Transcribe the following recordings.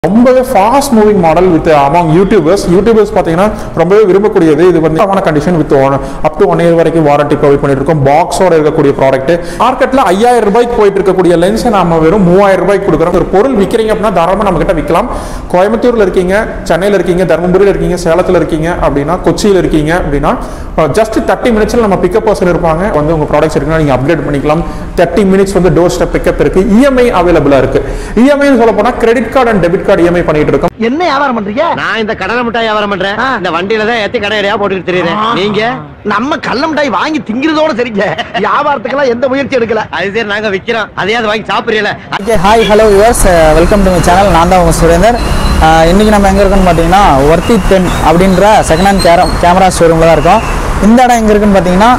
ரொம்பவே fast moving model with among YouTubers YouTubers பார்த்தீங்கன்னா ரொம்பவே விரும்பக்கூடியது இது வந்து ஆன condition with up to one year வரைக்கும் வாரண்டி ப்ரொவைட் பண்ணிட்டு இருக்கோம் பாக்ஸோட இருக்கக்கூடிய ப்ராடக்ட் மார்க்கெட்டில் ஐயாயிரம் ரூபாய்க்கு போயிட்டு இருக்கக்கூடிய லென்ஸை நம்ம வெறும் மூவாயிரம் ரூபாய்க்கு கொடுக்குறோம் ஒரு பொருள் விற்கிறீங்க அப்படின்னா தாராளமாக நம்ம கிட்ட விற்கலாம் கோயம்புத்தூர்ல இருக்கீங்க சென்னையில் இருக்கீங்க தருமபுரியில் இருக்கீங்க சேலத்தில் இருக்கீங்க அப்படின்னா கொச்சியில் இருக்கீங்க அப்படின்னா ஜஸ்ட் தேர்ட்டி மினிட்ஸில் நம்ம பிக்கப் பர்சன் இருப்பாங்க வந்து உங்கள் ப்ராடக்ட்ஸ் இருக்குன்னா நீங்கள் அப்கிரேட் பண்ணிக்கலாம் தேர்ட்டி மினிட்ஸ் வந்து டோர் ஸ்டெப் பிக்கப் இருக்கு இஎம்ஐ அவைலபிளாக இருக்கு இஎம்ஐ சொல்ல போனால் credit card and debit card EMI பண்ணிட்டு இருக்கோம் என்ன வியாபாரம் பண்றீங்க நான் இந்த கடலை மிட்டாய் வியாபாரம் பண்றேன் ஆ. இந்த வண்டியில தான் ஏத்தி கடை கடையா போட்டுட்டு தெரியுறேன் நீங்க நம்ம கள்ள மிட்டாய் வாங்கி திங்கிறதோட சரிங்க வியாபாரத்துக்கெல்லாம் எந்த முயற்சி எடுக்கல அது சரி நாங்க விக்கிறோம் அதையாவது வாங்கி சாப்பிடுறீல okay hi hello yours welcome to my channel நான் தான் உங்கள் சுரேந்தர் அஹ் இன்னைக்கு நம்ம எங்கே இருக்கோம்னு பார்த்தீங்கன்னா ஒர்த்தி டென் அப்படின்ற செகண்ட் ஹேண்ட் கேரம் கேமரா ஷோரூமில் தான் இருக்கோம் இந்த இடம் எங்கே இருக்குன்னு பார்த்தீங்கன்னா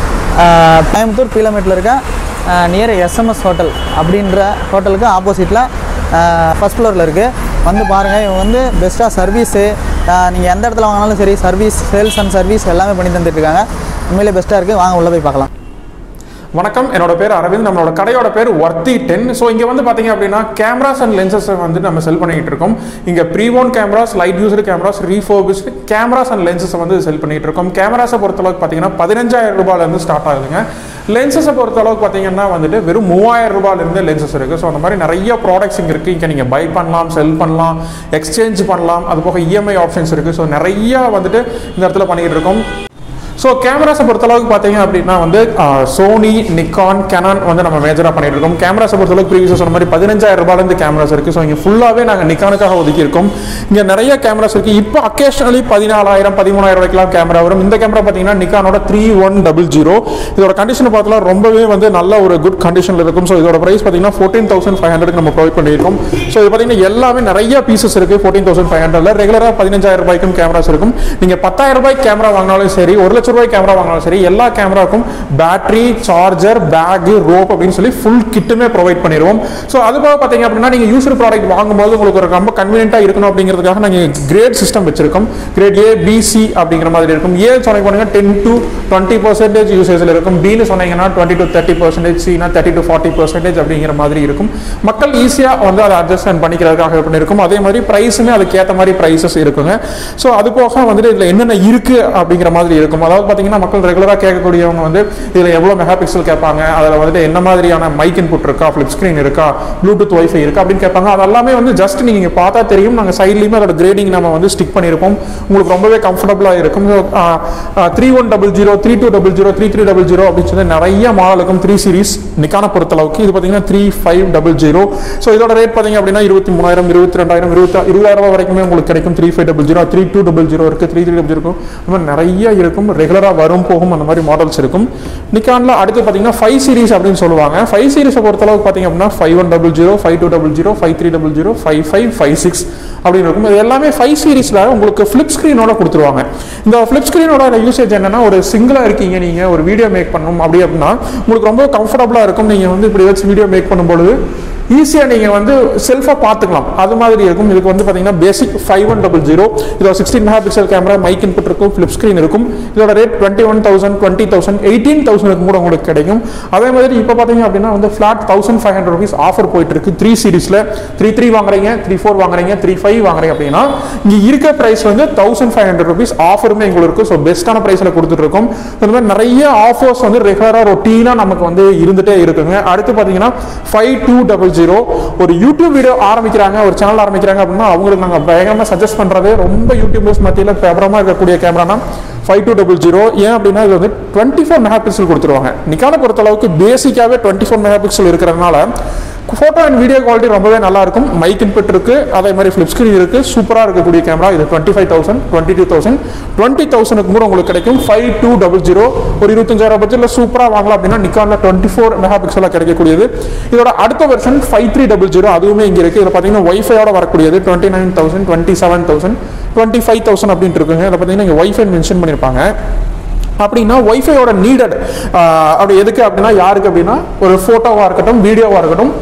அஹ், கோயம்புத்தூர் கிலோமீட்டரில் இருக்க நியர் எஸ்எம்எஸ் ஹோட்டல் அப்படின்ற ஹோட்டலுக்கு ஆப்போசிட்டில் ஃபஸ்ட் ஃப்ளோரில் இருக்குது வந்து பாருங்கள் இவங்க வந்து பெஸ்ட்டாக சர்வீஸு நீங்கள் எந்த இடத்துல வாங்கினாலும் சரி சர்வீஸ் சேல்ஸ் அண்ட் சர்வீஸ் எல்லாமே பண்ணி தந்துட்டு இருக்காங்க உண்மையிலே பெஸ்ட்டாக இருக்குது வாங்க உள்ளே போய் பார்க்கலாம் வணக்கம் என்னோட பேர் அரவிந்த் நம்மளோட கடையோட பேர் ஒர்த்தி டென் ஸோ இங்கே வந்து பார்த்தீங்க அப்படின்னா கேமராஸ் அண்ட் லென்சஸ் வந்து நம்ம செல் பண்ணிட்டு இருக்கோம் இங்கே preowned cameras light user cameras refurbished cameras and lenses வந்து செல் பண்ணிட்டு இருக்கோம் கேமராஸை பொறுத்தளவுக்கு பார்த்தீங்கன்னா பதினஞ்சாயிரம் ரூபாயிலேருந்து ஸ்டார்ட் ஆகுதுங்க லென்சஸை பொறுத்தளவுக்கு பார்த்தீங்கன்னா வந்துட்டு வெறும் மூவாயிரம் ரூபாயிலிருந்து லென்சஸ் இருக்குது ஸோ அந்த மாதிரி நிறைய ப்ராடக்ட்ஸ் இங்கே இருக்குது இங்கே நீங்கள் பை பண்ணலாம் செல் பண்ணலாம் எக்ஸ்சேஞ்ச் பண்ணலாம் அது போக இஎம்ஐ ஆப்ஷன்ஸ் இருக்குது ஸோ நிறைய வந்துட்டு இந்த இடத்துல பண்ணிட்டு இருக்கோம் ஸோ கேமராஸை பொறுத்தளவுக்கு பார்த்தீங்க அப்படின்னா வந்து சோனி நிக்கான் கெனான் வந்து நம்ம மேஜராக பண்ணிட்டு இருக்கோம் கேமராஸை பொறுத்தளவுக்கு ப்ரீவியஸ் சொன்ன மாதிரி பதினஞ்சாயிரம் ரூபாயிலேருந்து கேமராஸ் இருக்குது ஸோ இங்கே ஃபுல்லாகவே நாங்கள் நிக்கானுக்காக ஒதுக்கி இருக்கோம் இங்கே நிறைய கேமராஸ் இருக்குது இப்போ அக்கேஷனலி பதினாலாயிரம் பதிமூணாயிரம் வரைக்கும் கேமரா வரும் இந்த கேமரா பார்த்தீங்கன்னா நிக்கானோட த்ரீ ஒன் டபுள் ஜீரோ இதோட கண்டிஷன் பார்த்தா ரொம்பவே வந்து நல்ல ஒரு குட் கண்டிஷனில் இருக்கும் ஸோ இதோட ப்ரைஸ் பார்த்தீங்கன்னா ஃபோர்டீன் தௌசண்ட் ஃபைவ் ஹண்ட்ரட் நம்ம ப்ரொவைட் பண்ணியிருக்கோம் ஸோ இது பார்த்தீங்கன்னா எல்லாமே நிறைய பீசஸ் இருக்குது ஃபோர்டீன் தௌசண்ட் ஃபைவ் ஹண்ட்ரட்ல ரெகுலராக பதினஞ்சாயிரம் ரூபாய்க்கும் கேமராஸ் இருக்கும் நீங்கள் பத்தாயிரம் ரூபாய்க்கு கேமரா வாங்கினாலும் சரி ஒரு லட்ச ரூபாய் கேமரா வாங்கினாலும் சரி எல்லா கேமராக்கும் பேட்டரி சார்ஜர் பேக் ரோப் அப்படின்னு சொல்லி ஃபுல் கிட்டுமே ப்ரொவைட் பண்ணிடுவோம் ஸோ அது போக பார்த்தீங்க அப்படின்னா நீங்கள் யூசர் ப்ராடக்ட் வாங்கும்போது உங்களுக்கு ஒரு ரொம்ப கன்வீனியன்ட்டாக இருக்கணும் அப்படிங்கிறதுக்காக நாங்கள் கிரேட் சிஸ்டம் வச்சிருக்கோம் கிரேட் ஏ பிசி அப்படிங்கிற மாதிரி இருக்கும் ஏ சொன்னீங்க பாருங்க டென் டு டுவெண்ட்டி பர்சன்டேஜ் யூசேஜில் இருக்கும் பின்னு சொன்னீங்கன்னா டுவெண்ட்டி டு தேர்ட்டி பர்சன்டேஜ் சினா தேர்ட்டி டு ஃபார்ட்டி பர்சன்டேஜ் அப்படிங்கிற மாதிரி இருக்கும் மக்கள் ஈஸியாக வந்து அதை அட்ஜஸ்ட் பண்ணிக்கிறதுக்காக பண்ணியிருக்கும் அதே மாதிரி ப்ரைஸுமே அதுக்கேற்ற மாதிரி ப்ரைஸஸ் இருக்குங்க ஸோ அது போக வந்துட்டு இதில் என்னென்ன இருக்கு அப்படிங்கிற மாதிரி இருக்கும் அதாவது பார்த்தீங்கன்னா மக்கள் ரெகுலராக கேட்கக்கூடியவங்க வந்து இதில் எவ்வளோ மெகா பிக்சல் கேட்பாங்க அதில் வந்துட்டு என்ன மாதிரியான மைக் இன்புட் இருக்கா ஃப்ளிப் ஸ்க்ரீன் இருக்கா ப்ளூடூத் வைஃபை இருக்கா அப்படின்னு கேட்பாங்க அது எல்லாமே வந்து ஜஸ்ட் நீங்கள் பார்த்தா தெரியும் நாங்கள் சைட்லேயுமே அதோட கிரேடிங் நம்ம வந்து ஸ்டிக் பண்ணியிருப்போம் உங்களுக்கு ரொம்பவே கம்ஃபர்டபுளாக இருக்கும் three one double zero three two double zero three three double zero அப்படின்னு சொல்லி நிறைய மாடல் இருக்கும் த்ரீ சீரிஸ் நிக்கான பொறுத்தளவுக்கு இது பார்த்தீங்கன்னா three five double zero so இதோட ரேட் பார்த்தீங்க அப்படின்னா இருபத்தி மூணாயிரம் இருபத்தி ரெண்டாயிரம் இருபத்தி இருபதாயிரம் ரூபாய் வரைக்குமே உங்களுக்கு கிடைக்கும் three five double zero three two double zero இருக்குது த்ரீ த்ரீ டபுள் இருக்கும் இந்த மாதிரி நிறைய இருக்கும் ரெகுலராக வரும் போகும் அந்த மாதிரி மாடல்ஸ் இருக்கும் நிக்கானில் அடுத்து பார்த்தீங்கன்னா ஃபைவ் சீரிஸ் அப்படின்னு சொல்லுவாங்க ஃபைவ் சீரிஸை பொறுத்தளவுக்கு பார்த்தீங்க அப்படின்னா five one double zero five two double zero five three double zero five five five six அப்படின்னு இருக்கும் இது எல்லாமே ஃபைவ் சீரிஸில் உங்களுக்கு ஃப்ளிப் ஸ்க்ரீனோட கொடுத்துருவாங்க இந்த ஃப்ளிப் ஸ்க்ரீனோட யூசேஜ் என்னன்னா ஒரு சிங்கிளாக இருக்கீங்க நீங்கள் ஒரு வீடியோ மேக் பண்ணணும் அப்படி அப்படின்னா உங்களுக்கு ரொம்ப கம்ஃபர்டபுளாக இருக்கும் நீங்கள் வந்து இப்படி வச்சு வீடியோ மேக் பண்ணும்பொழுது ஈஸியாக நீங்கள் வந்து செல்ஃபாக பார்த்துக்கலாம் அது மாதிரி இருக்கும் இதுக்கு வந்து பார்த்தீங்கன்னா basic five one double zero இதோட sixteen megapixel camera mic input இருக்கும் ஃப்ளிப் ஸ்க்ரீன் இருக்கும் இதோட rate twenty one thousand twenty thousand eighteen தௌசண்ட்க்கு கூட உங்களுக்கு கிடைக்கும் அதே மாதிரி இப்போ பார்த்தீங்க அப்படின்னா வந்து flat thousand five hundred rupees offer போயிட்டு இருக்கு த்ரீ சீரிஸில் த்ரீ த்ரீ வாங்குறீங்க த்ரீ ஃபோர் வாங்குறீங்க த்ரீ ஃபைவ் வாங்குறீங்க அப்படின்னா இங்கே இருக்க ப்ரைஸ் வந்து தௌசண்ட் ஃபைவ் ஹண்ட்ரட் ருபீஸ் ஆஃபருமே எங்களுக்கு இருக்கும் ஸோ பெஸ்ட்டான ப்ரைஸில் கொடுத்துட்டு இருக்கோம் இந்த மாதிரி நிறைய ஆஃபர்ஸ் வந்து ரெகுலராக ரொட்டீனாக நமக்கு வந்து இருந்துகிட்டே இருக்குங்க அடுத்து பார்த்தீங்கன்னா ஃபைவ் டூ டபுள் ஜீரோ ஒரு யூடியூப் வீடியோ ஆரம்பிக்கிறாங்க ஒரு சேனல் ஆரம்பிக்கிறாங்க அப்படின்னா அவங்களுக்கு நாங்கள் பயங்கரமாக சஜஸ்ட் பண்ணுறது ரொம்ப யூடியூபர்ஸ் மத்தியில் பேபரமாக இருக்கக்கூடிய கேமரானா ஃபைவ் டூ டபுள் ஜீரோ ஏன் அப்படின்னா இது வந்து டுவெண்ட்டி ஃபோர் மெகா பிக்சல் கொடுத்துருவாங்க நிக்கான பொறுத்தளவுக்கு பேசிக்காகவே டுவெண்ட்டி ஃபோர் மெகா பிக்சல் இருக்கிறதுனால ஃபோட்டோ அண்ட் வீடியோ குவாலிட்டி ரொம்பவே நல்லா இருக்கும் மைக் இன்புட் இருக்கு அதே மாதிரி ஃபிளிப் ஸ்க்ரீன் இருக்கு சூப்பராக இருக்கக்கூடிய கேமரா இது twenty five thousand twenty two thousand twenty தௌசண்ட்க்கு கூட உங்களுக்கு கிடைக்கும் ஃபைவ் டூ டபுள் ஜீரோ ஒரு இருபத்தஞ்சாயிரம் பட்ஜெட்டில் சூப்பராக வாங்கலாம் அப்படின்னா நிக்கானில் டுவெண்ட்டி ஃபோர் மெகா பிக்சலாக கிடைக்கக்கூடியது இதோட அடுத்த version five three double zero அதுவுமே இங்கே இருக்குது இதில் பார்த்தீங்கன்னா ஒய்ஃபையோட வரக்கூடியது twenty nine thousand twenty seven thousand twenty five thousand அப்படின்ட்டு இருக்குங்க இதில் பார்த்தீங்கன்னா இங்கே ஒய்ஃபை மென்ஷன் பண்ணியிருப்பாங்க அப்படின்னா ஒய்ஃபையோட நீடட் அப்படி எதுக்கு அப்படின்னா யாருக்கு அப்படின்னா ஒரு ஃபோட்டோவாக இருக்கட்டும் வீடியோவாக இருக்கட்டும்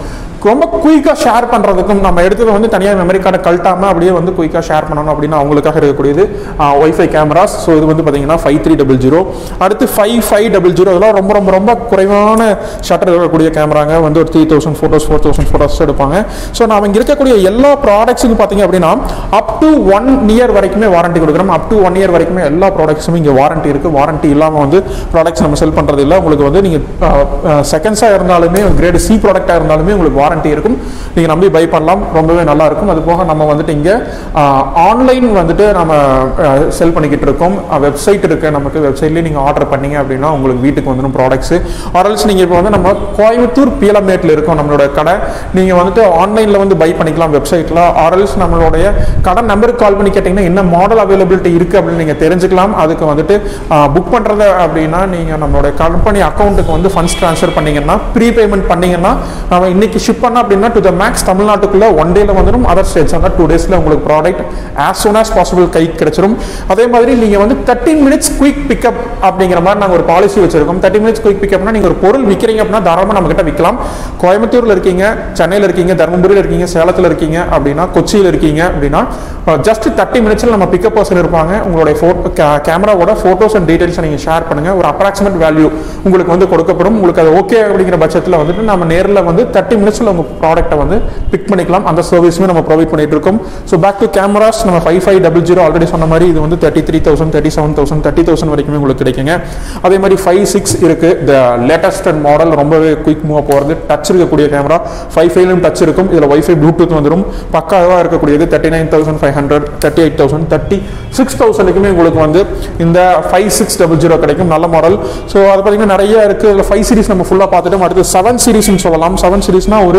ரொம்ப குயிக்காக ஷேர் பண்ணுறதுக்கும் நம்ம எடுத்தது வந்து தனியாக மெமரி கார்டை கழட்டாமல் அப்படியே வந்து குயிக்காக ஷேர் பண்ணணும் அப்படின்னு அவங்களுக்காக இருக்கக்கூடியது ஒய்ஃபை கேமராஸ் ஸோ இது வந்து பார்த்தீங்கன்னா ஃபைவ் த்ரீ டபுள் ஜீரோ அடுத்து ஃபைவ் ஃபைவ் டபுள் ஜீரோ இதெல்லாம் ரொம்ப ரொம்ப ரொம்ப குறைவான ஷட்டர் இருக்கக்கூடிய கேமராங்க வந்து ஒரு three thousand photos four thousand photos எடுப்பாங்க ஸோ நம்ம இங்கே இருக்கக்கூடிய எல்லா ப்ராடக்ட்ஸுக்கும் பார்த்தீங்க அப்படின்னா அப் டு ஒன் இயர் வரைக்குமே வாரண்டி கொடுக்குறோம் அப் டு ஒன் இயர் வரைக்குமே எல்லா ப்ராடக்ட்ஸும் இங்கே வாரண்டி இருக்குது வாரண்டி இல்லாமல் வந்து ப்ராடக்ட்ஸ் நம்ம செல் பண்ணுறது இல்லை உங்களுக்கு வந்து நீங்கள் செகண்ட்ஸாக இருந்தாலுமே கிரேடு சி ப்ராடக்டாக இருந்தாலுமே உங்களுக்கு வாரண்டி இருக்கும் நீங்கள் நம்பி பை பண்ணலாம் ரொம்பவே நல்லா இருக்கும் அது போக நம்ம வந்துட்டு இங்கே ஆன்லைன் வந்துட்டு நம்ம செல் பண்ணிக்கிட்டு இருக்கோம் வெப்சைட் இருக்கு நமக்கு வெப்சைட்லேயே நீங்கள் ஆர்டர் பண்ணீங்க அப்படின்னா உங்களுக்கு வீட்டுக்கு வந்துடும் ப்ராடக்ட்ஸ் ஆர்எல்ஸ் நீங்கள் இப்போ வந்து நம்ம கோயம்புத்தூர் பீலமேட்டில் இருக்கோம் நம்மளோட கடை நீங்கள் வந்துட்டு ஆன்லைனில் வந்து பை பண்ணிக்கலாம் வெப்சைட்டில் ஆர்எல்ஸ் நம்மளுடைய கடை நம்பருக்கு கால் பண்ணி கேட்டிங்கன்னா என்ன மாடல் அவைலபிலிட்டி இருக்குது அப்படின்னு நீங்கள் தெரிஞ்சுக்கலாம் அதுக்கு வந்துட்டு புக் பண்ணுறது அப்படின்னா நீங்கள் நம்மளோட கம்பெனி அக்கௌண்ட்டுக்கு வந்து ஃபண்ட்ஸ் ட்ரான்ஸ்ஃபர் பண்ணீங்கன்னா ப்ரீ பேமெண்ட் பண்ணீங்கன்னா நம்ம இன்னைக்கு ஷிப் பண்ண அப்படின்னா டு த மேக்ஸ் தமிழ்நாட்டுக்குள்ள ஒன் டேல வந்துடும் அதர் ஸ்டேட்ஸ் வந்து டூ டேஸ்ல உங்களுக்கு product as soon as possible கைக்கு கிடைச்சிரும் அதே மாதிரி நீங்க வந்து தேர்ட்டின் மினிட்ஸ் குயிக் பிக்கப் அப்படிங்கிற மாதிரி நாங்கள் ஒரு பாலிசி வச்சிருக்கோம் தேர்ட்டி மினிட்ஸ் குயிக் பிக்கப்னா நீங்க ஒரு பொருள் விற்கிறீங்க அப்படின்னா தாராளமாக நம்ம கிட்ட விற்கலாம் கோயம்புத்தூர்ல இருக்கீங்க சென்னையில் இருக்கீங்க தருமபுரியில் இருக்கீங்க சேலத்தில் இருக்கீங்க அப்படின்னா கொச்சியில் இருக்கீங்க அப்படின்னா ஜஸ்ட் தேர்ட்டி மினிட்ஸில் நம்ம பிக்கப் பர்சன் இருப்பாங்க உங்களுடைய ஃபோட்டோ கேமராவோட ஃபோட்டோஸ் அண்ட் டீடைல்ஸை நீங்கள் ஷேர் பண்ணுங்க ஒரு அப்ராக்சிமேட் வேல்யூ உங்களுக்கு வந்து கொடுக்கப்படும் உங்களுக்கு அது ஓகே அப்படிங்கிற பட்சத்தில் வந்துட்டு நம்ம நேரில் வந்து தேர்ட்டி மினிட்ஸில் உங்கள் ப்ராடக்ட்டை வந்து பிக் பண்ணிக்கலாம் அந்த சர்வீஸுமே நம்ம ப்ரொவைட் பண்ணிட்டு இருக்கோம் ஸோ பேக் டு கேமராஸ் நம்ம five five double zero already சொன்ன மாதிரி இது வந்து thirty three thousand thirty seven thousand thirty thousand வரைக்குமே உங்களுக்கு கிடைக்குங்க அதே மாதிரி ஃபைவ் சிக்ஸ் இருக்கு த லேட்டஸ்ட் அண்ட் மாடல் ரொம்பவே குயிக் மூவ் போகிறது டச் இருக்கக்கூடிய கேமரா ஃபைவ் ஃபைவ்லையும் டச் இருக்கும் இதில் வைஃபை ப்ளூடூத் வந்துடும் பக்காவாக இருக்கக்கூடியது thirty nine thousand five hundred thirty eight thousand thirty six தௌசண்ட்க்குமே உங்களுக்கு வந்து இந்த ஃபைவ் சிக்ஸ் டபுள் ஜீரோ கிடைக்கும் நல்ல மாடல் ஸோ அது பார்த்தீங்கன்னா நிறைய இருக்கு இதில் ஃபைவ் சீரிஸ் நம்ம ஃபுல்லாக பார்த்துட்டோம் அடுத்து செவன் சீரிஸ்னு சொல்லலாம் செவன் சீரிஸ்னா ஒரு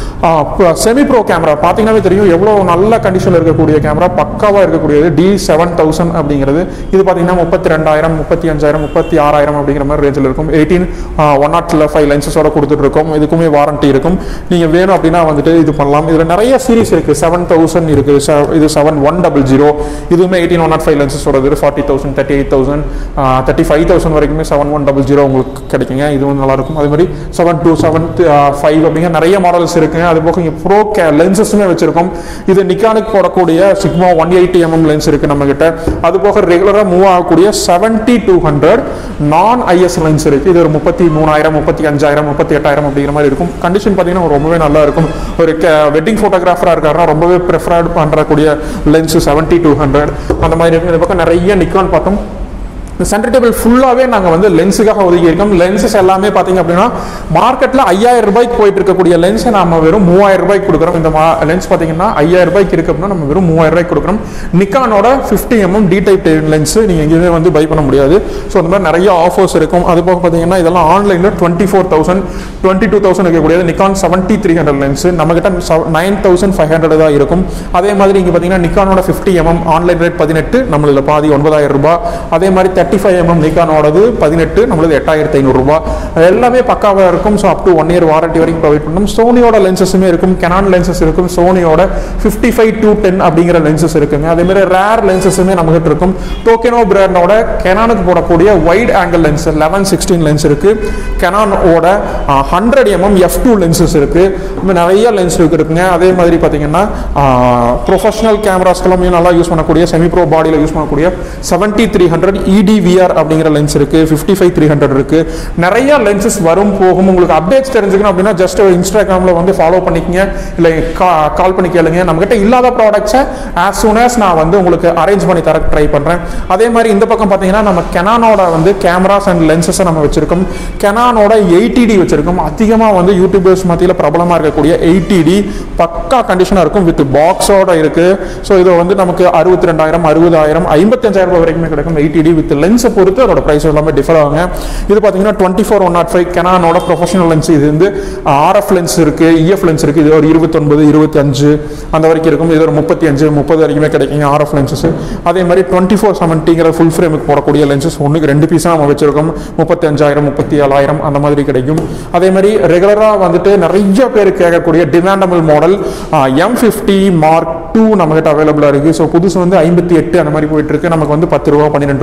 செமி ப்ரோ கேமரா பார்த்தீங்கன்னாவே தெரியும் எவ்வளோ நல்ல கண்டிஷனில் இருக்கக்கூடிய கேமரா பக்காவாக இருக்கக்கூடியது டி செவன் தௌசண்ட் அப்படிங்கிறது இது பார்த்தீங்கன்னா முப்பத்தி ரெண்டாயிரம் முப்பத்தி அஞ்சாயிரம் முப்பத்தி ஆறாயிரம் அப்படிங்கிற மாதிரி ரேஞ்சில் இருக்கும் எயிட்டீன் ஒன் நாட் ஃபைவ் லென்சஸோட கொடுத்துட்டு இருக்கோம் இதுக்குமே வாரண்டி இருக்கும் நீங்கள் வேணும் அப்படின்னா வந்துட்டு இது பண்ணலாம் இதில் நிறைய சீரிஸ் இருக்குது செவன் தௌசண்ட் இருக்குது இது செவன் ஒன் டபுள் ஜீரோ இதுவுமே எயிட்டீன் ஒன் நாட் ஃபைவ் லென்சஸோட forty thousand thirty eight thousand thirty five thousand வரைக்குமே செவன் ஒன் டபுள் ஜீரோ உங்களுக்கு கிடைக்குங்க இதுவும் நல்லா இருக்கும் அதே மாதிரி செவன் டூ செவன் ஃபைவ் அப்படிங்கிற நிறைய மாடல்ஸ் இருக்குங்க அது போக இங்கே ப்ரோ கே லென்சஸுமே வச்சிருக்கோம் இது நிக்கானுக்கு போடக்கூடிய Sigma one eighty MM lens இருக்கு நம்ம கிட்ட அது போக ரெகுலராக மூவ் ஆகக்கூடிய seventy two hundred non IS lens இருக்கு இது ஒரு முப்பத்தி மூணாயிரம் முப்பத்தி அஞ்சாயிரம் முப்பத்தி எட்டாயிரம் அப்படிங்கிற மாதிரி இருக்கும் கண்டிஷன் பார்த்தீங்கன்னா ரொம்பவே நல்லா இருக்கும் ஒரு வெட்டிங் ஃபோட்டோகிராஃபராக இருக்காருன்னா ரொம்பவே ப்ரிஃபர்ட் பண்ணுறக்கூடிய லென்ஸ் செவன்டி டூ ஹண்ட்ரட் அந்த மாதிரி இருக்கும் இந்த பக்கம் நிறைய நிக்கான் பார்த்தோம் இந்த சென்டர் டேபிள் ஃபுல்லாகவே நாங்கள் வந்து லென்ஸுக்காக ஒதுக்கி இருக்கோம் லென்சஸ் எல்லாமே பார்த்தீங்க அப்படின்னா மார்க்கெட்டில் ஐயாயிரம் ரூபாய்க்கு போயிட்டு இருக்கக்கூடிய லென்ஸை நம்ம வெறும் மூவாயிரம் ரூபாய்க்கு கொடுக்குறோம் இந்த லென்ஸ் பார்த்தீங்கன்னா ஐயாயிரம் ரூபாய்க்கு இருக்கு அப்படின்னா நம்ம வெறும் மூவாயிரம் ரூபாய்க்கு கொடுக்குறோம் நிக்கானோட fifty MM D type lens நீங்கள் எங்கேயுமே வந்து பை பண்ண முடியாது ஸோ அந்த மாதிரி நிறைய ஆஃபர்ஸ் இருக்கும் அது போக பார்த்தீங்கன்னா இதெல்லாம் ஆன்லைனில் twenty four thousand twenty two thousand இருக்கக்கூடியது Nikon seventy three hundred lens நம்மகிட்ட நைன் தௌசண்ட் ஃபைவ் ஹண்ட்ரட் தான் இருக்கும் அதே மாதிரி இங்கே பார்த்தீங்கன்னா நிக்கானோட ஃபிஃப்டி எம்எம் ஆன்லைன் ரேட் பதினெட்டு நம்மளில் பாதி ஒன்பதாயிரம் ரூபாய் அதே மாதிரி தேர்ட்டி ஃபைவ் எம்எம் நிக்கானோடது பதினெட்டு நம்மளது எட்டாயிரத்தி ஐநூறுரூபா எல்லாமே பக்காவாக இருக்கும் so up to one year warranty வரைக்கும் ப்ரொவைட் பண்ணணும் சோனியோட லென்சஸுமே இருக்கும் கெனான் லென்சஸ் இருக்கும் சோனியோட ஃபிஃப்டி ஃபைவ் டூ டென் அப்படிங்கிற லென்சஸ் இருக்குங்க அதே மாதிரி ரேர் லென்சஸுமே நம்மகிட்ட இருக்கும் டோக்கெனோ பிராண்டோட கெனானுக்கு போடக்கூடிய wide angle lens eleven sixteen lens இருக்கு கெனானோட hundred MM F two lenses இருக்கு இன்னும் நிறைய லென்ஸ் இருக்குங்க அதே மாதிரி பார்த்தீங்கன்னா ப்ரொஃபஷனல் கேமராஸ்க்கெல்லாம் நல்லா யூஸ் பண்ணக்கூடிய செமி ப்ரோ பாடியில் யூஸ் பண்ணக்கூடிய செவன்ட்டி த்ரீ ஹண்ட்ரட் இடிவிஆர் அப்படிங்கிற லென்ஸ் இருக்கு ஃபிஃப்டி ஃபைவ் த்ரீ ஹண்ட்ரட் இருக்கு நிறைய லென்சஸ் வரும் போகும் உங்களுக்கு அப்டேட்ஸ் தெரிஞ்சுக்கணும் அப்படின்னா ஜஸ்ட் இன்ஸ்டாகிராமில் வந்து ஃபாலோ பண்ணிக்கங்க இல்லை கால் பண்ணி கேளுங்க நம்மகிட்ட இல்லாத ப்ராடக்ட்ஸை ஆஸ் சூன் as நான் வந்து உங்களுக்கு அரேஞ்ச் பண்ணி தர ட்ரை பண்ணுறேன் அதே மாதிரி இந்த பக்கம் பார்த்தீங்கன்னா நம்ம கெனானோட வந்து கேமராஸ் அண்ட் லென்சஸை நம்ம வச்சிருக்கோம் கெனானோட எயிட்டிடி வச்சிருக்கோம் அதிகமாக வந்து யூடியூபர்ஸ் மத்தியில் பிரபலமாக இருக்கக்கூடிய எயிட்டிடி பக்கா கண்டிஷனாக இருக்கும் வித் பாக்ஸோட இருக்கு ஸோ இது வந்து நமக்கு அறுபத்தி ரெண்டாயிரம் அறுபதாயிரம் ஐம்பத்தஞ்சாயிரம் ரூபாய் வரைக்குமே கிடைக்கும் எயிட்டிடி வித் லென்ஸை பொறுத்து அதோட ப்ரைஸ் எல்லாமே டிஃபர் ஆகுங்க இது பார்த்தீங்கன்னா twenty four one not five கெனானோட ப்ரொஃபஷனல் லென்ஸ் இது வந்து ஆர்எஃப் லென்ஸ் இருக்கு இஎஃப் லென்ஸ் இருக்கு இது ஒரு இருபத்தொன்பது இருபத்தி அஞ்சு அந்த வரைக்கும் இருக்கும் இது ஒரு முப்பத்தி அஞ்சு முப்பது வரைக்குமே கிடைக்குங்க ஆர்எஃப் லென்சஸ் அதே மாதிரி டுவெண்ட்டி ஃபோர் செவன்ட்டிங்கிற ஃபுல் ஃப்ரேமுக்கு போடக்கூடிய லென்சஸ் ஒன்றுக்கு ரெண்டு பீஸாக நம்ம வச்சிருக்கோம் முப்பத்தி அஞ்சாயிரம் முப்பத்தி ஏழாயிரம் அந்த மாதிரி கிடைக்கும் அதே மாதிரி ரெகுலராக வந்துட்டு நிறைய பேர் கேட்கக்கூடிய demandable model M fifty mark two நம்மகிட்ட அவைலபிளாக இருக்குது ஸோ புதுசு வந்து ஐம்பத்தி எட்டு அந்த மாதிரி போயிட்டு இருக்கு நமக்கு வந்து பத்து ரூபா பன்னிரெண்டு ரூபா உங்களுக்கு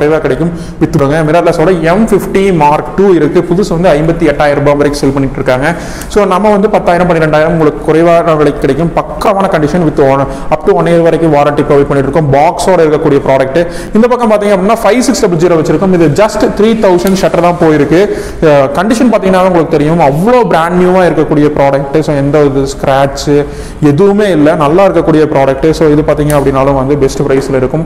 குறைவாக கிடைக்கும் வித்துடுங்க மிரர்லெஸோட எம் ஃபிஃப்டி மார்க் டூ இருக்கு புதுசு வந்து ஐம்பத்தி எட்டாயிரம் ரூபாய் வரைக்கும் செல் பண்ணிட்டு இருக்காங்க ஸோ நம்ம வந்து பத்தாயிரம் பன்னிரெண்டாயிரம் உங்களுக்கு குறைவான விலைக்கு கிடைக்கும் பக்காவான condition with up to one year வரைக்கும் வாரண்டி ப்ரொவைட் பண்ணிட்டு இருக்கோம் பாக்ஸோட இருக்கக்கூடிய ப்ராடக்ட் இந்த பக்கம் பார்த்தீங்க அப்படின்னா ஃபைவ் சிக்ஸ் டபுள் ஜீரோ வச்சிருக்கோம் இது ஜஸ்ட் த்ரீ தௌசண்ட் ஷட்டர் தான் போயிருக்கு கண்டிஷன் பார்த்தீங்கன்னா உங்களுக்கு தெரியும் அவ்வளோ பிராண்ட் நியூவாக இருக்கக்கூடிய ப்ராடக்ட் ஸோ எந்த ஒரு ஸ்க்ராட்ச் எதுவுமே இல்லை நல்லா இருக்கக்கூடிய ப்ராடக்ட் ஸோ இது பார்த்தீங்க அப்படின்னாலும் வந்து பெஸ்ட் ப்ரைஸில் இருக்கும்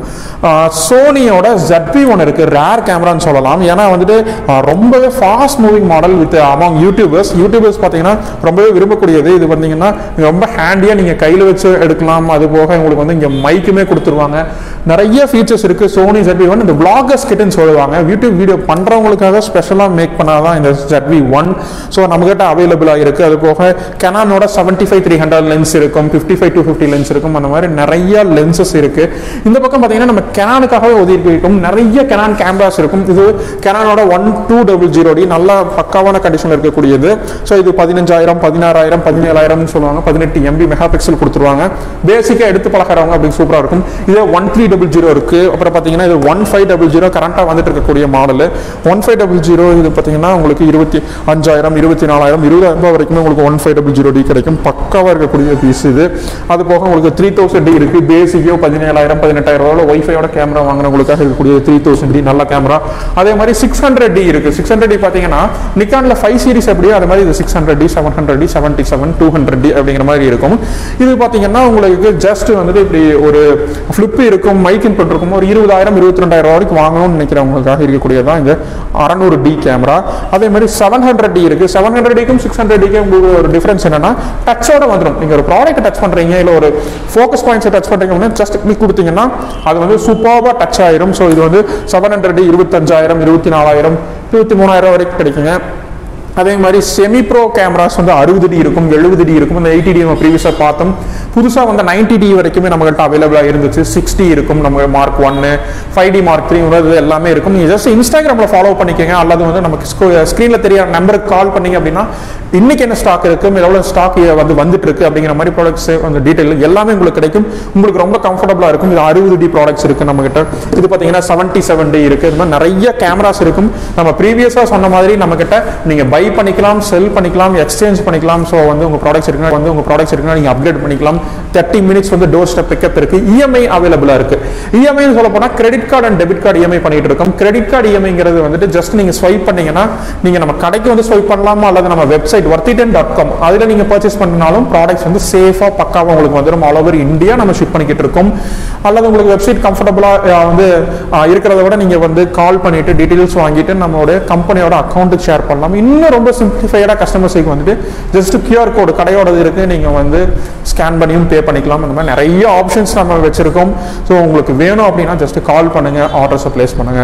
சோனியோட ZV ஒன்று இருக்கு ரேர் கேமரான்னு சொல்லலாம் ஏன்னா வந்துட்டு ஆஹ், ரொம்பவே fast moving model with among YouTubers YouTubers பார்த்தீங்கன்னா ரொம்பவே விரும்பக்கூடியது இது பார்த்தீங்கன்னா ரொம்ப ஹேண்டியாக நீங்கள் கையில் வச்சு எடுக்கலாம் அது போக உங்களுக்கு வந்து இங்கே மைக்குமே கொடுத்துருவாங்க நிறைய ஃபீச்சர்ஸ் இருக்கு சோனி ZV ஒன் இந்த பிளாகர்ஸ் கிட்டன்னு சொல்லுவாங்க யூடியூப் வீடியோ பண்ணுறவங்களுக்காக ஸ்பெஷலாக மேக் பண்ணாதான் இந்த ZV ஒன் ஸோ நம்மகிட்ட அவைலபிளாக இருக்கு அது போக கெனானோட seventy five three hundred lens இருக்கும் fifty five two fifty lens இருக்கும் அந்த மாதிரி நிறைய லென்சஸ் இருக்கு இந்த பக்கம் பார்த்தீங்கன்னா நம்ம கெனானுக்காகவே ஒதுக்கி இருக்கும் நிறைய கெனான் கேமராஸ் இருக்கும் இது கெனானோட one two double zero D நல்ல பக்காவான கண்டிஷனில் இருக்கக்கூடியது ஸோ இது பதினஞ்சாயிரம் பதினாறாயிரம் பதினேழாயிரம்னு சொல்லுவாங்க பதினெட்டு எம்பி மெகா பிக்சல் கொடுத்துருவாங்க பேசிக்காக எடுத்து பழகிறவங்க அப்படி சூப்பராக இருக்கும் இதே ஒன் த்ரீ டபுள் ஜீரோ இருக்கு அப்புறம் பார்த்தீங்கன்னா இது ஒன் ஃபைவ் டபுள் ஜீரோ கரண்ட்டாக வந்துட்டு இருக்கக்கூடிய model one five double zero இது பார்த்தீங்கன்னா உங்களுக்கு இருபத்தி அஞ்சாயிரம் இருபத்தி நாலாயிரம் இருபதாயிரம் ரூபாய் வரைக்குமே உங்களுக்கு one five double zero D கிடைக்கும் பக்காவாக இருக்கக்கூடிய பீஸ் இது அது போக உங்களுக்கு த்ரீ தௌசண்ட் டி இருக்கு பேசிக்கோ பதினேழாயிரம் பதினெட்டாயிரம் ரூபாய் ஒய்ஃபையோட கேமரா வாங்கினவங்களுக்காக இருக்கக்கூடிய த்ரீ தௌசண்ட் டி நல்ல கேமரா அதே மாதிரி சிக்ஸ் ஹண்ட்ரட் டி இருக்கு சிக்ஸ் ஹண்ட்ரட் டி பார்த்தீங்கன்னா நிக்கான்ல ஃபைவ் சீரிஸ் எப்படியோ அது மாதிரி இது six hundred D seven hundred D seventy seven two hundred D அப்படிங்கிற மாதிரி இருக்கும் இது பார்த்தீங்கன்னா உங்களுக்கு ஜஸ்ட் வந்துட்டு இப்படி ஒரு ஃபிளிப் இருக்கும் மைக் இன்புட் இருக்கும் ஒரு இருபதாயிரம் இருபத்தி ரெண்டாயிரம் வரைக்கும் வாங்கணும்னு நினைக்கிறவங்களுக்காக இருக்கக்கூடியதான் இந்த அறநூறு டி கேமரா அதே மாதிரி செவன் ஹண்ட்ரட் டி இருக்கு செவன் ஹண்ட்ரட் டிக்கும் சிக்ஸ் ஹண்ட்ரட் டிக்கும் உங்களுக்கு ஒரு டிஃபரன்ஸ் என்னன்னா டச்சோட வந்துடும் நீங்க ஒரு ப்ராடக்ட் டச் பண்றீங்க இல்ல ஒரு ஃபோக்கஸ் பாயிண்ட்ஸை டச் பண்றீங்க அப்படின்னா ஜஸ்ட் கிளிக் கொடுத்தீங்கன்னா அது வந்து சூப்பராக டச் ஆயிரும் ஸோ இது வந்து செவன் ஹண்ட்ரட் இருபத்தஞ்சாயிரம் இருபத்தி நாலாயிரம் இருபத்தி மூணாயிரம் வரைக்கும் கிடைக்குங்க அதே மாதிரி செமி ப்ரோ கேமராஸ் வந்து அறுபது டி இருக்கும் எழுபது டி இருக்கும் இந்த எயிட்டி டி நம்ம ப்ரீவியஸாக பார்த்தோம் புதுசாக வந்து நைன்டி டி வரைக்குமே நம்மகிட்ட அவைலபிளாக இருந்துச்சு சிக்ஸ்டி இருக்கும் நம்ம மார்க் ஒன்னு ஃபைவ் டி மார்க் த்ரீ இது எல்லாமே இருக்கும் நீங்கள் ஜஸ்ட் இன்ஸ்டாகிராமில் ஃபாலோ பண்ணிக்கோங்க அல்லது வந்து நமக்கு ஸ்க்ரீனில் தெரிய நம்பருக்கு கால் பண்ணீங்க அப்படின்னா இன்னைக்கு என்ன ஸ்டாக் இருக்கு எவ்வளோ ஸ்டாக் வந்து வந்துட்டு இருக்கு அப்படிங்கிற மாதிரி ப்ராடக்ட்ஸ் அந்த டீட்டெயில் எல்லாமே உங்களுக்கு கிடைக்கும் உங்களுக்கு ரொம்ப கம்ஃபர்டபுளாக இருக்கும் இது அறுபது டி ப்ராடக்ட்ஸ் இருக்கு நம்ம கிட்ட இது பார்த்தீங்கன்னா செவன்ட்டி செவன் டி இருக்கு இது மாதிரி நிறைய கேமராஸ் இருக்கும் நம்ம ப்ரீவியஸாக சொன்ன மாதிரி நம்ம கிட்ட நீங்கள் பை பண்ணிக்கலாம் செல் பண்ணிக்கலாம் எக்ஸ்சேஞ்ச் பண்ணிக்கலாம் ஸோ வந்து உங்கள் ப்ராடக்ட்ஸ் இருக்குன்னா வந்து உங்கள் ப்ராடக்ட்ஸ் இருக்குன்னா நீங்கள் அப்டேட் பண்ணிக்கலாம் தேர்ட்டி மினிட்ஸ் வந்து டோர் ஸ்டெப் பிக்கப் இருக்கு இஎம்ஐ அவைலபிளாக இருக்கு இஎம்ஐ சொல்ல போனால் credit card and debit card EMI பண்ணிட்டு இருக்கோம் கிரெடிட் கார்டு இஎம்ஐங்கிறது வந்துட்டு ஜஸ்ட் நீங்கள் ஸ்வைப் பண்ணீங்கன்னா நீங்கள் நம்ம கடைக்கு வந்து ஸ்வைப் பண்ணலாமா அல்லது நம்ம வெப்சைட் வர்த்திடன் டாட் காம் அதில் நீங்கள் பர்ச்சேஸ் பண்ணினாலும் ப்ராடக்ட்ஸ் வந்து சேஃபாக பக்காவாக உங்களுக்கு வந்துடும் ஆல் ஓவர் இந்தியா நம்ம ஷிப் பண்ணிக்கிட்டு இருக்கோம் அல்லது உங்களுக்கு வெப்சைட் கம்ஃபர்டபுளாக வந்து ஆஹ், இருக்கிறத விட நீங்கள் வந்து கால் பண்ணிட்டு டீட்டெயில்ஸ் வாங்கிட்டு நம்மளோட கம்பெனியோட அக்கௌண்ட்டுக்கு ஷேர் பண்ணலாம் இன்னும் ரொம்ப சிம்பிளிஃபைடாக கஸ்டமர்ஸுக்கு வந்துட்டு ஜஸ்ட் கியூஆர் கோடு கடையோடது இருக்கு நீங்கள் வந்து ஸ்கேன் பண்ணியும் பே பண்ணிக்கலாம் இந்த மாதிரி நிறைய ஆப்ஷன்ஸ் நம்ம வச்சிருக்கோம் ஸோ உங்களுக்கு வேணும் அப்படின்னா ஜஸ்ட் கால் பண்ணுங்க ஆர்டர்ஸை ப்ளேஸ் பண்ணுங்க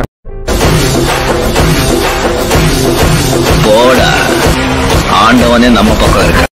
போடா ஆண்டவனே நம்ம பக்கம் இருக்க